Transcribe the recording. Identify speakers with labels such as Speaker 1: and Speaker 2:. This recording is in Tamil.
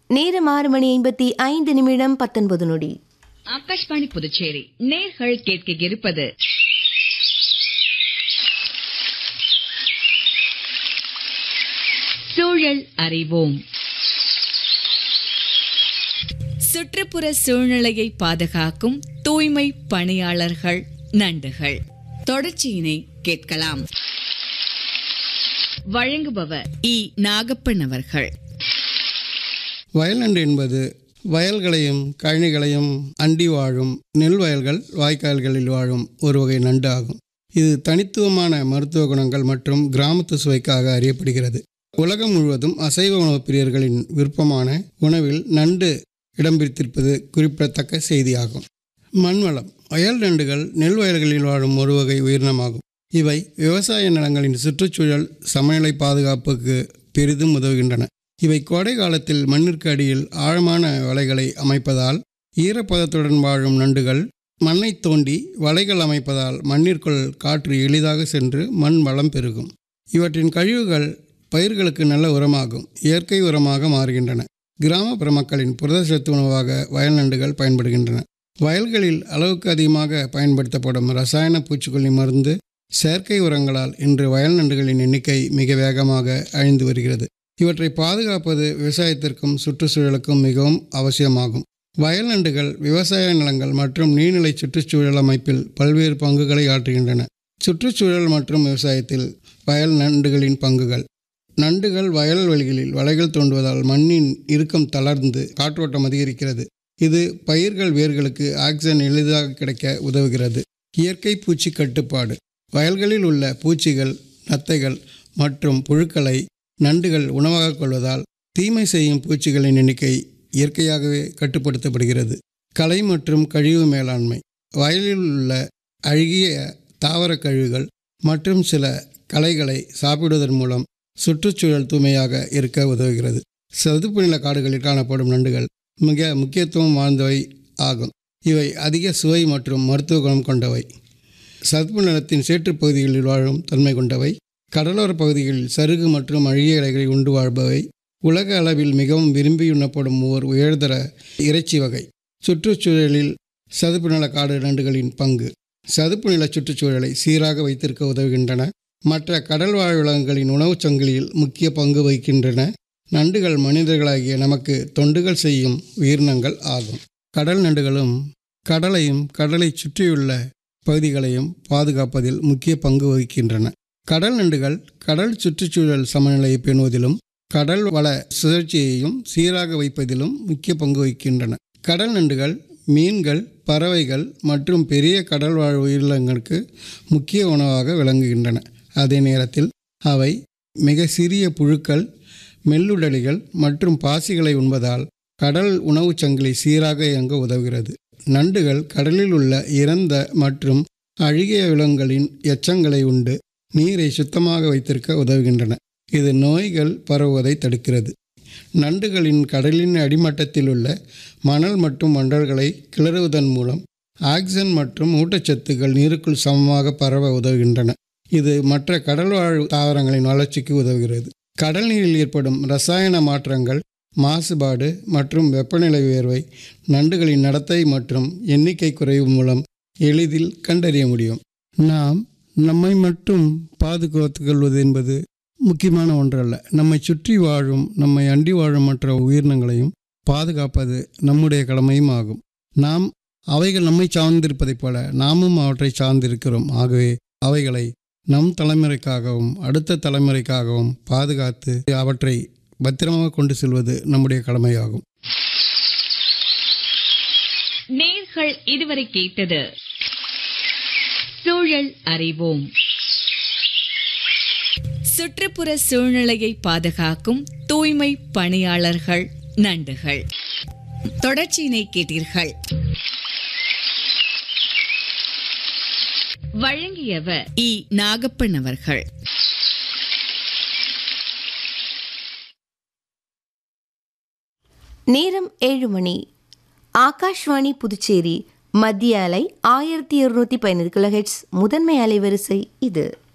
Speaker 1: நேரம் ஆறு மணி ஐம்பத்தி ஐந்து நிமிடம் பத்தொன்பது நொடி
Speaker 2: ஆகாஷ்வாணி புதுச்சேரி நேர்கள் கேட்க இருப்பது சூழல் அறிவோம் சுற்றுப்புற சூழ்நிலையை பாதுகாக்கும் தூய்மை பணியாளர்கள் நண்டுகள் தொடர்ச்சியினை கேட்கலாம் வழங்குபவர் இ நாகப்பன் அவர்கள்
Speaker 3: வயல்நண்டு என்பது வயல்களையும் கழனிகளையும் அண்டி வாழும் நெல் வயல்கள் வாய்க்கால்களில் வாழும் ஒரு வகை நண்டு ஆகும் இது தனித்துவமான மருத்துவ குணங்கள் மற்றும் கிராமத்து சுவைக்காக அறியப்படுகிறது உலகம் முழுவதும் அசைவ உணவு பிரியர்களின் விருப்பமான உணவில் நண்டு இடம் பிடித்திருப்பது குறிப்பிடத்தக்க செய்தியாகும் மண்வளம் வயல் நண்டுகள் நெல் வயல்களில் வாழும் ஒரு வகை உயிரினமாகும் இவை விவசாய நிலங்களின் சுற்றுச்சூழல் சமநிலை பாதுகாப்புக்கு பெரிதும் உதவுகின்றன இவை கோடை காலத்தில் மண்ணிற்கு அடியில் ஆழமான வலைகளை அமைப்பதால் ஈரப்பதத்துடன் வாழும் நண்டுகள் மண்ணை தோண்டி வலைகள் அமைப்பதால் மண்ணிற்குள் காற்று எளிதாக சென்று மண் வளம் பெருகும் இவற்றின் கழிவுகள் பயிர்களுக்கு நல்ல உரமாகும் இயற்கை உரமாக மாறுகின்றன கிராமப்புற மக்களின் புரதச்சத்து உணவாக வயல் நண்டுகள் பயன்படுகின்றன வயல்களில் அளவுக்கு அதிகமாக பயன்படுத்தப்படும் ரசாயன பூச்சிக்கொல்லி மருந்து செயற்கை உரங்களால் இன்று வயல் நண்டுகளின் எண்ணிக்கை மிக வேகமாக அழிந்து வருகிறது இவற்றை பாதுகாப்பது விவசாயத்திற்கும் சுற்றுச்சூழலுக்கும் மிகவும் அவசியமாகும் வயல் நண்டுகள் விவசாய நிலங்கள் மற்றும் நீர்நிலை சுற்றுச்சூழல் அமைப்பில் பல்வேறு பங்குகளை ஆற்றுகின்றன சுற்றுச்சூழல் மற்றும் விவசாயத்தில் வயல் நண்டுகளின் பங்குகள் நண்டுகள் வயல்வெளிகளில் வலைகள் தோண்டுவதால் மண்ணின் இறுக்கம் தளர்ந்து காற்றோட்டம் அதிகரிக்கிறது இது பயிர்கள் வேர்களுக்கு ஆக்சிஜன் எளிதாக கிடைக்க உதவுகிறது இயற்கை பூச்சி கட்டுப்பாடு வயல்களில் உள்ள பூச்சிகள் நத்தைகள் மற்றும் புழுக்களை நண்டுகள் உணவாக கொள்வதால் தீமை செய்யும் பூச்சிகளின் எண்ணிக்கை இயற்கையாகவே கட்டுப்படுத்தப்படுகிறது கலை மற்றும் கழிவு மேலாண்மை வயலில் உள்ள அழுகிய தாவரக் கழிவுகள் மற்றும் சில களைகளை சாப்பிடுவதன் மூலம் சுற்றுச்சூழல் தூய்மையாக இருக்க உதவுகிறது சதுப்பு நில காடுகளில் காணப்படும் நண்டுகள் மிக முக்கியத்துவம் வாய்ந்தவை ஆகும் இவை அதிக சுவை மற்றும் மருத்துவ குணம் கொண்டவை சதுப்பு நிலத்தின் சேற்றுப் பகுதிகளில் வாழும் தன்மை கொண்டவை கடலோர பகுதிகளில் சருகு மற்றும் அழுகிய இலைகளை உண்டு வாழ்பவை உலக அளவில் மிகவும் விரும்பி உண்ணப்படும் ஓர் உயர்தர இறைச்சி வகை சுற்றுச்சூழலில் சதுப்பு நில காடு நண்டுகளின் பங்கு சதுப்பு நில சுற்றுச்சூழலை சீராக வைத்திருக்க உதவுகின்றன மற்ற கடல் வாழ் விலங்குகளின் உணவுச் சங்கிலியில் முக்கிய பங்கு வகிக்கின்றன நண்டுகள் மனிதர்களாகிய நமக்கு தொண்டுகள் செய்யும் உயிரினங்கள் ஆகும் கடல் நண்டுகளும் கடலையும் கடலை சுற்றியுள்ள பகுதிகளையும் பாதுகாப்பதில் முக்கிய பங்கு வகிக்கின்றன கடல் நண்டுகள் கடல் சுற்றுச்சூழல் சமநிலையை பேணுவதிலும் கடல் வள சுழற்சியையும் சீராக வைப்பதிலும் முக்கிய பங்கு வகிக்கின்றன கடல் நண்டுகள் மீன்கள் பறவைகள் மற்றும் பெரிய கடல் வாழ் உயிரினங்களுக்கு முக்கிய உணவாக விளங்குகின்றன அதே நேரத்தில் அவை மிக சிறிய புழுக்கள் மெல்லுடலிகள் மற்றும் பாசிகளை உண்பதால் கடல் உணவுச் சங்கிலி சீராக இயங்க உதவுகிறது நண்டுகள் கடலில் உள்ள இறந்த மற்றும் அழுகிய விலங்குகளின் எச்சங்களை உண்டு நீரை சுத்தமாக வைத்திருக்க உதவுகின்றன இது நோய்கள் பரவுவதை தடுக்கிறது நண்டுகளின் கடலின் அடிமட்டத்தில் உள்ள மணல் மற்றும் மண்டல்களை கிளறுவதன் மூலம் ஆக்சிஜன் மற்றும் ஊட்டச்சத்துக்கள் நீருக்குள் சமமாக பரவ உதவுகின்றன இது மற்ற கடல்வாழ் தாவரங்களின் வளர்ச்சிக்கு உதவுகிறது கடல் நீரில் ஏற்படும் ரசாயன மாற்றங்கள் மாசுபாடு மற்றும் வெப்பநிலை உயர்வை நண்டுகளின் நடத்தை மற்றும் எண்ணிக்கை குறைவு மூலம் எளிதில் கண்டறிய முடியும் நாம் நம்மை மட்டும் பாதுகாத்துக் கொள்வது என்பது முக்கியமான ஒன்றல்ல நம்மை சுற்றி வாழும் நம்மை அண்டி வாழும் மற்ற உயிரினங்களையும் பாதுகாப்பது நம்முடைய கடமையும் ஆகும் நாம் அவைகள் நம்மை சார்ந்திருப்பதைப் போல நாமும் அவற்றை சார்ந்திருக்கிறோம் ஆகவே அவைகளை நம் தலைமுறைக்காகவும் அடுத்த தலைமுறைக்காகவும் பாதுகாத்து அவற்றை பத்திரமாக கொண்டு செல்வது நம்முடைய கடமையாகும்
Speaker 2: நேர்கள் இதுவரை கேட்டது சூழல் அறிவோம் சுற்றுப்புற சூழ்நிலையை பாதுகாக்கும் தூய்மை பணியாளர்கள் நண்டுகள் தொடர்ச்சியினை கேட்டீர்கள் வழங்கியவர் இ நாகப்பன் அவர்கள்
Speaker 1: நேரம் ஏழு மணி ஆகாஷ்வாணி புதுச்சேரி மத்திய அலை ஆயிரத்தி இருநூத்தி பதினது கிலோஹெட்ஸ் முதன்மை அலைவரிசை இது